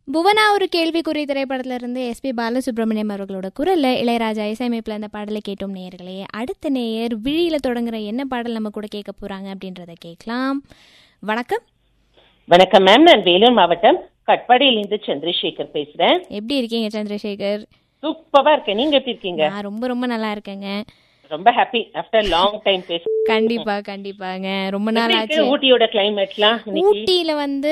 புவனா ஒரு கேள்விக்குறி திரைப்படத்துல இருந்து எஸ்பி பாலசுப்ரமணியம் அவர்களோட குரல்ல இளையராஜா இசையமைப்புல அந்த பாடலை கேட்டோம் நேயர்களே அடுத்த நேயர் விழியில தொடங்குற என்ன பாடல் நம்ம கூட கேட்க போறாங்க அப்படின்றத கேட்கலாம் வணக்கம் வணக்கம் மேம் நான் வேலூர் மாவட்டம் கட்பாடியிலிருந்து சந்திரசேகர் பேசுறேன் எப்படி இருக்கீங்க சந்திரசேகர் சூப்பரா இருக்கேன் நீங்க எப்படி இருக்கீங்க நான் ரொம்ப ரொம்ப நல்லா இருக்கேங்க ரொம்ப ஹாப்பி ஆஃப்டர் லாங் டைம் பேச கண்டிப்பா கண்டிப்பாங்க ரொம்ப நாள் எப்படி ஆச்சு இருக்கு ஊட்டியோட கிளைமேட்லாம் இன்னைக்கு ஊட்டியில வந்து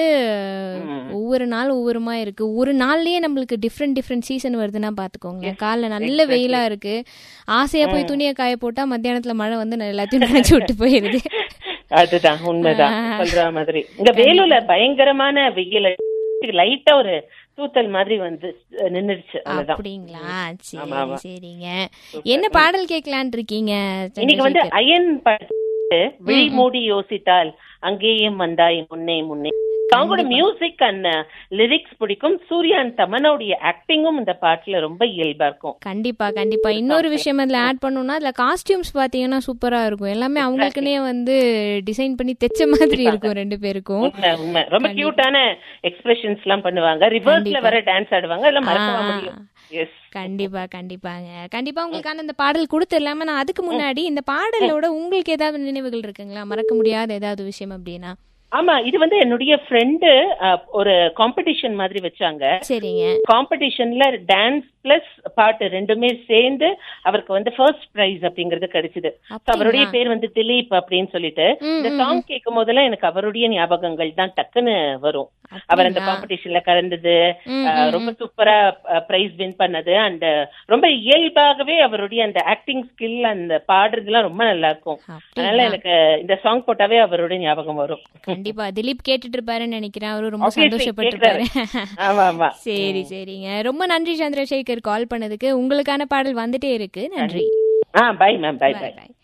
ஒவ்வொரு நாள் ஒவ்வொருமா இருக்கு ஒரு நாள்லயே நம்மளுக்கு டிஃப்ரெண்ட் டிஃப்ரெண்ட் சீசன் வருதுன்னா பாத்துக்கோங்க காலைல நல்ல வெயிலா இருக்கு ஆசையா போய் துணியை காய போட்டா மத்தியானத்துல மழை வந்து எல்லாத்தையும் நினைச்சு விட்டு போயிருது அதுதான் உண்மைதான் சொல்ற மாதிரி இங்க வேலூர்ல பயங்கரமான வெயில் லைட்டா ஒரு தூத்தல் மாதிரி வந்து நின்னுடுச்சு அவ்வளவுதான் அப்படிங்களா சரி சரிங்க என்ன பாடல் கேட்கலான் இருக்கீங்க இன்னைக்கு வந்து அயன் படத்து விழி மூடி யோசித்தால் அங்கேயும் வந்தாய் முன்னே முன்னே சாங்கோட மியூசிக் அண்ட் லிரிக்ஸ் பிடிக்கும் சூர்யா அண்ட் தமனோடைய ஆக்டிங்கும் இந்த பாட்டுல ரொம்ப இயல்பா இருக்கும் கண்டிப்பா கண்டிப்பா இன்னொரு விஷயம் அதுல ஆட் பண்ணோம்னா அதுல காஸ்டியூம்ஸ் பாத்தீங்கன்னா சூப்பரா இருக்கும் எல்லாமே அவங்களுக்குனே வந்து டிசைன் பண்ணி தைச்ச மாதிரி இருக்கும் ரெண்டு பேருக்கும் உண்மை உண்மை ரொம்ப கியூட்டான எக்ஸ்பிரஷன்ஸ் எல்லாம் பண்ணுவாங்க ரிவர்ஸ்ல வர டான்ஸ் ஆடுவாங்க அதெல்லாம் மறக்கவா முடியும் எஸ் கண்டிப்பா கண்டிப்பாங்க கண்டிப்பா உங்களுக்கான இந்த பாடல் கொடுத்துடலாம நான் அதுக்கு முன்னாடி இந்த பாடலோட உங்களுக்கு ஏதாவது நினைவுகள் இருக்குங்களா மறக்க முடியாத ஏதாவது விஷயம் அப்படின்னா ஆமா இது வந்து என்னுடைய ஃப்ரெண்டு ஒரு காம்படிஷன் மாதிரி வச்சாங்க சரிங்க காம்படிஷன்ல டான்ஸ் பிளஸ் பாட்டு ரெண்டுமே சேர்ந்து அவருக்கு வந்து ஃபர்ஸ்ட் பிரைஸ் அப்படிங்கறது கிடைச்சது So, அவருடைய பேர் வந்து திலீப் அப்படின்னு சொல்லிட்டு இந்த சாங் கேட்கும் போதெல்லாம் எனக்கு அவருடைய ஞாபகங்கள் தான் டக்குன்னு வரும் அவர் அந்த காம்படிஷன்ல கலந்தது அஹ், ரொம்ப சூப்பரா பிரைஸ் வின் பண்ணது அண்ட் ரொம்ப இயல்பாகவே அவருடைய அந்த ஆக்டிங் ஸ்கில் அந்த பாடுறதுலாம் ரொம்ப நல்லா இருக்கும் அதனால எனக்கு இந்த சாங் போட்டாவே அவருடைய ஞாபகம் வரும் கண்டிப்பா திலீப் கேட்டுட்டு இருப்பாருன்னு நினைக்கிறேன் அவரு ரொம்ப Obviously, சந்தோஷப்பட்டிருப்பாரு ஆமா ஆமா சரி சரிங்க ரொம்ப நன்றி சந்திரசேகர் கால் பண்ணதுக்கு உங்களுக்கான பாடல் வந்துட்டே இருக்கு நன்றி ah bye ma'am bye bye பாய்